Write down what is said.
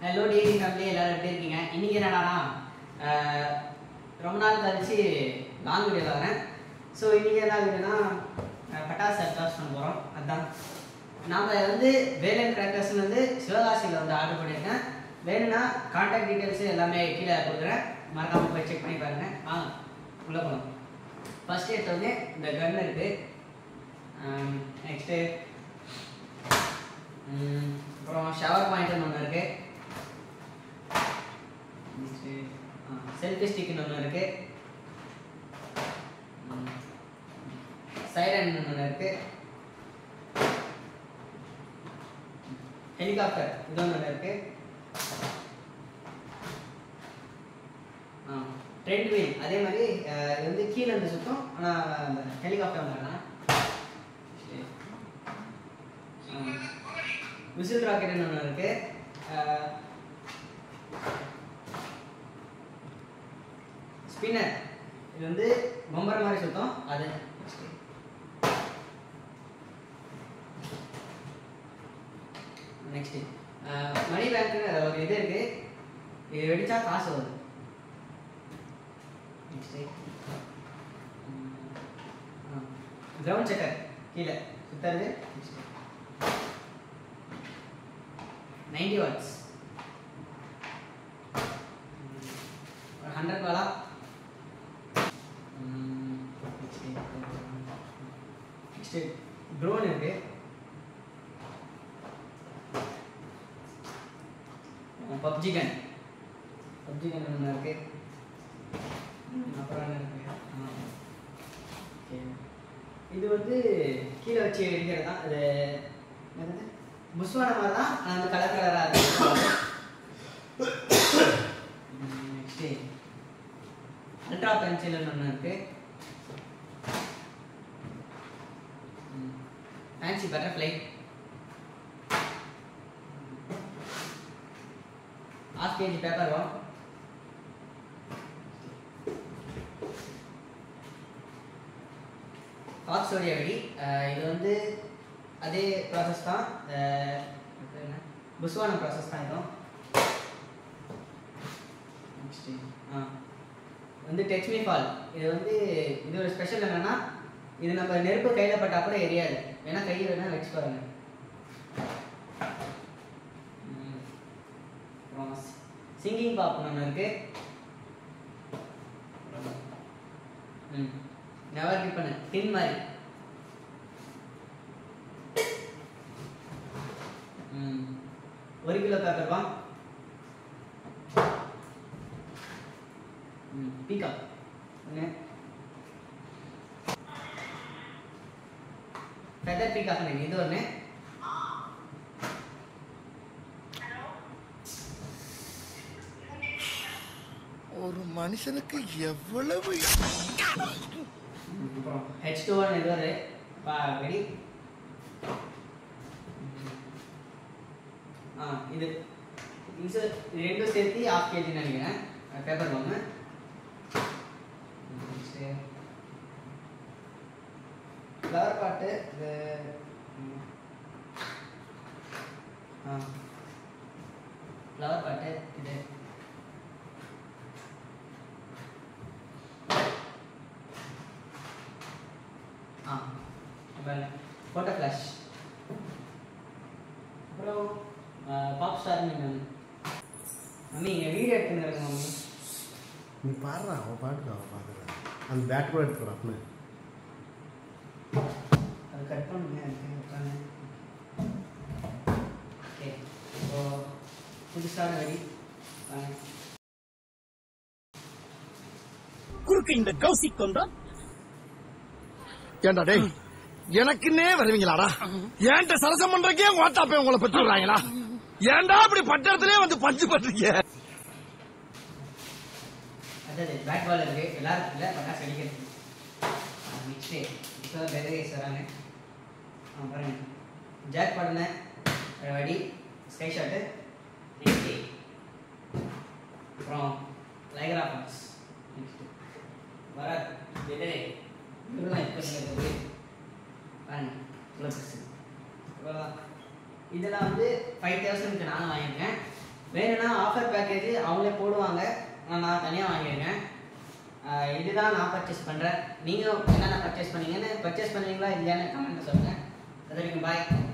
Hello TAD family எல்லாரும் எப்படி இருக்கீங்க இன்னைக்கு என்னடானா ஆஹ், ரொம்ப நாள் கழிச்சு லாங் வீடியோ வரேன் ஸோ இன்னைக்கு என்ன வீடியோனா ஆஹ், பட்டாசு அட்டாச் பண்ண போகிறோம் அதுதான் நாம் வந்து வேலன் கிராக்கர்ஸ்னு வந்து சிவகாசியில் வந்து ஆர்டர் பண்ணியிருக்கேன் வேணும்னா கான்டாக்ட் டீட்டெயில்ஸ் எல்லாமே கீழே கொடுக்குறேன் மறக்காம போய் செக் பண்ணி பாருங்க வாங்க உள்ளே போகலாம் ஃபர்ஸ்ட் எடுத்த வந்து இந்த கன் இருக்கு நெக்ஸ்ட்டு அப்புறம் ஷவர் பாயிண்ட்னு ஒன்று இருக்கு செல்ஃபி ஸ்டிக்னு ஒன்று இருக்கு சைரன் ஒன்று இருக்கு ஹெலிகாப்டர் இது ஒன்று இருக்கு ட்ரெண்ட் வீல் அதே மாதிரி அஹ், இது வந்து கீழே இருந்து சுத்தம் ஆனால் அந்த ஹெலிகாப்டர் வேணாம் விசில் ராக்கெட்னு ஒன்று இருக்கு ஸ்பின்னர் இது வந்து பொம்பர் மாதிரி சுத்தம் அது நெக்ஸ்ட் மணி பேங்க் ஒரு இது இருக்கு இது வெடிச்சா காசு வரும் நெக்ஸ்ட் கிரவுண்ட் செக்கர் கீழே சுத்தறது நைன்டி வாட்ஸ் ஒரு ஹண்ட்ரட் வாலா நெக்ஸ்ட் ட்ரோன் இருக்கு பப்ஜி கன் பப்ஜி கன் ஒன்று இருக்கு ம், அப்புறம் என்ன இருக்கு ஆ, okay. இது வந்து கீழே வச்சு வெடிக்கிறது தான் அது என்னது புஷ்வான மாதிரி தான் ஆனால் வந்து கலர் கலராக இருக்கு நெக்ஸ்ட்டு அல்ட்ரா பென்சில்னு ஒன்று இருக்கு fancy butterfly of KG paper வரும் ஹாட் சோடியா வெடி அஹ் இது வந்து அதே ப்ராசஸ் தான் அஹ் இது என்ன புஸ்வான ப்ராசஸ் தான் இதுவும் Next, ஆ வந்து டச் மீ ஃபால் இது வந்து இது ஒரு ஸ்பெஷல் என்னன்னா இது நம்ம நெருப்பு கையில் பட்டா கூட எரியாது வேணா கையை வேணா வச்சு பாருங்க ம். அப்புறம் சிங்கிங் பாப்னு ஒன்று இருக்கு ம் நெவர் கிப் பண்ணு டின் மாதிரி ம் ஒரு கிலோ பேப்பர் வா ம் பீக்கா ஒன்று ஃபெதர் பீக்கா சொன்னீங்க இது ஒன்று ஒரு மனுஷனுக்கு எவ்வளவு அப்புறம் ஹெச் டூ ஒன் இது ஒரு பா வெடி ஆ இது இது இது ரெண்டும் சேர்த்து ஆஃப் கேஜின்னு நினைக்கிறேன் பேப்பர் பாம்பு ஃப்ளவர் பாட்டு இது ம். ஆ ஃப்ளவர் பாட்டு இது ஆ ஃபோட்டோ ஃப்ளாஷ் அப்புறம் பாப் ஸ்டார் மம்மி என் வீடியோ எடுத்துருங்க மம்மி நீ பாடுறா அவன் பாட்டுக்கு அவன் பாடுறான் அந்த பேட் கூட எடுத்துக்கிறான் அப்படியே அது கட் பண்ணுங்க எனக்கு உட்காந்து ஓகே இப்போ புதுசான வெடி வாங்க குறுக்கு இந்த கௌசிக் கொண்டா ஏண்டா டேய் எனக்குன்னே வருவீங்களாடா ஏன்ட்ட சரசம் பண்றக்கே ஓட்டாப்பே உங்களை பெற்றுறாங்களா ஏன்டா இப்படி பட்டத்திலே வந்து பஞ்சு பண்றீங்க அதாவது பேட் பால் இருக்கு எல்லாரும் இல்லை பட்டாசு அடிக்கிறது நெக்ஸ்ட்டு இப்போ பெதரேஸ் வராங்க ஆ பாருங்க ஜாக் பாடுன வடி ஸ்கை ஷாட்டு நெக்ஸ்ட்டு அப்புறம் லைகரா பாக்ஸ் நெக்ஸ்ட்டு வர பெதரே இதெல்லாம் இப்போ இருக்குது பாருங்க இவ்வளோ பெருசு இவ்வளோதான் இதெல்லாம் வந்து ஃபைவ் தௌசண்ட்க்கு நான் வாங்கியிருக்கேன் வேணும்னா ஆஃபர் பேக்கேஜ் அவங்களே போடுவாங்க ஆனா நான் தனியாக வாங்கியிருக்கேன் ஆஹ் இதுதான் நான் பர்ச்சேஸ் பண்ணுறேன் நீங்கள் என்னென்ன பர்ச்சேஸ் பண்ணீங்கன்னு பர்ச்சேஸ் பண்ணுவீங்களா இல்லையான்னு கமெண்ட்டில் சொல்லுங்கள் அது வரைக்கும் பாய்